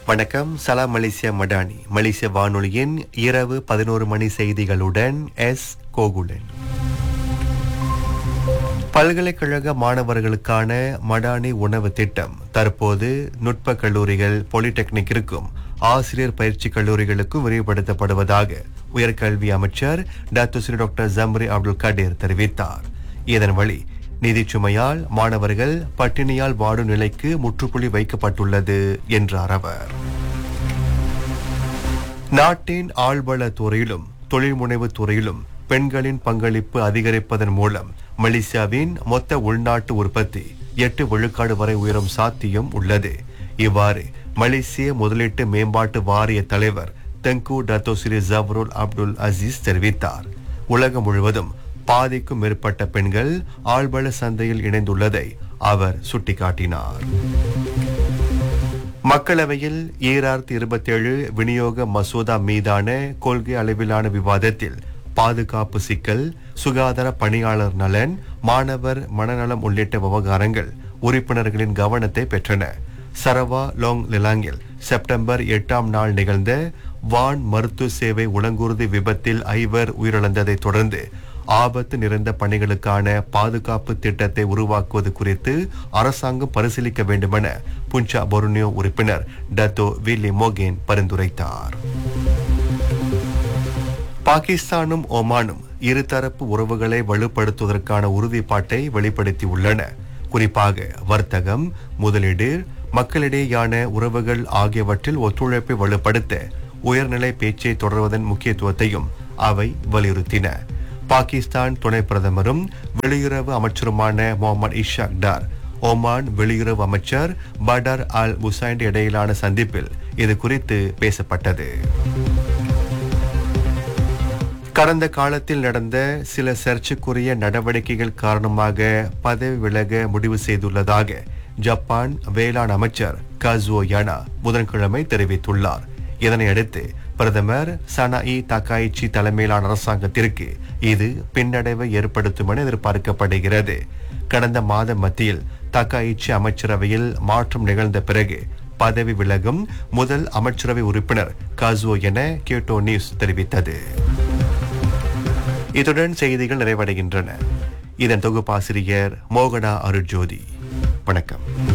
வணக்கம் சலாம் மலேசியா மடானி மலேசிய வானொலியின் இரவு பதினோரு மணி செய்திகளுடன் எஸ் கோகுலன் பல்கலைக்கழக மாணவர்களுக்கான மடானி உணவு திட்டம் தற்போது நுட்ப கல்லூரிகள் பாலிடெக்னிக்கிற்கும் ஆசிரியர் பயிற்சி கல்லூரிகளுக்கும் விரிவுபடுத்தப்படுவதாக உயர்கல்வி அமைச்சர் doctor Seri doctor Zambry Abdul Kadir தெரிவித்தார் இதன் வழி நிதிச் சுமையால் மாணவர்கள் பட்டினியால் வாடும் நிலைக்கு முற்றுப்புள்ளி வைக்கப்பட்டுள்ளது என்றார் அவர் நாட்டின் ஆழ்வள துறையிலும் தொழில் முனைவு துறையிலும் பெண்களின் பங்களிப்பு அதிகரிப்பதன் மூலம் மலேசியாவின் மொத்த உள்நாட்டு உற்பத்தி எட்டு விழுக்காடு வரை உயரும் சாத்தியம் உள்ளது இவ்வாறு மலேசிய முதலீட்டு மேம்பாட்டு வாரிய தலைவர் Tengku Dato Seri Zafrul Abdul Aziz தெரிவித்தார் உலகம் முழுவதும் பாதிக்கும் மேற்பட்ட பெண்கள் ஆழ்வள சந்தையில் இணைந்துள்ளதை அவர் சுட்டிக்காட்டினார் மக்களவையில் ஈராயிரத்தி இருபத்தேழு விநியோக மசோதா மீதான கொள்கை அளவிலான விவாதத்தில் பாதுகாப்பு சிக்கல் சுகாதார பணியாளர் நலன் மாணவர் மனநலம் உள்ளிட்ட விவகாரங்கள் உறுப்பினர்களின் கவனத்தை பெற்றன சரவா லோங் லிலாங்கில் செப்டம்பர் எட்டாம் நாள் நிகழ்ந்த வான் மருத்துவ சேவை உலங்குருதி விபத்தில் ஐவர் உயிரிழந்ததைத் தொடர்ந்து ஆபத்து நிறைந்த பணிகளுக்கான பாதுகாப்பு திட்டத்தை உருவாக்குவது குறித்து அரசாங்கம் பரிசீலிக்க வேண்டுமென புஞ்சா பொருனியோ உறுப்பினர் டத்தோ வில்லி மோகேன் பரிந்துரைத்தார் பாகிஸ்தானும் ஒமானும் இருதரப்பு உறவுகளை வலுப்படுத்துவதற்கான உறுதிப்பாட்டை வெளிப்படுத்தியுள்ளன குறிப்பாக வர்த்தகம் முதலீடு மக்களிடையேயான உறவுகள் ஆகியவற்றில் ஒத்துழைப்பை வலுப்படுத்த உயர்நிலை பேச்சை தொடர்வதன் முக்கியத்துவத்தையும் அவை வலியுறுத்தின பாகிஸ்தான் துணை பிரதமரும் வெளியுறவு அமைச்சருமான முகமது இஷாக் டார் ஒமான் வெளியுறவு அமைச்சர் படர் அல் புசைண்ட் இடையிலான சந்திப்பில் இது குறித்து பேசப்பட்டது கடந்த காலத்தில் நடந்த சில சர்ச்சைக்குரிய நடவடிக்கைகள் காரணமாக பதவி விலக முடிவு செய்துள்ளதாக ஜப்பான் வேளாண் அமைச்சர் கசுவோ யானா புதன்கிழமை தெரிவித்துள்ளார் இதனையடுத்து பிரதமர் சனாஇ தக்காயிச்சி தலைமையிலான அரசாங்கத்திற்கு இது பின்னடைவை ஏற்படுத்தும் என எதிர்பார்க்கப்படுகிறது கடந்த மாத மத்தியில் தக்காயிச்சி அமைச்சரவையில் மாற்றம் நிகழ்ந்த பிறகு பதவி விலகும் முதல் அமைச்சரவை உறுப்பினர் காசுவோ என கேட்டோ நியூஸ் தெரிவித்தது இத்துடன் செய்திகள் நிறைவடைகின்றன இதன் தொகுப்பாசிரியர் மோகனா அருட்ஜோதி வணக்கம்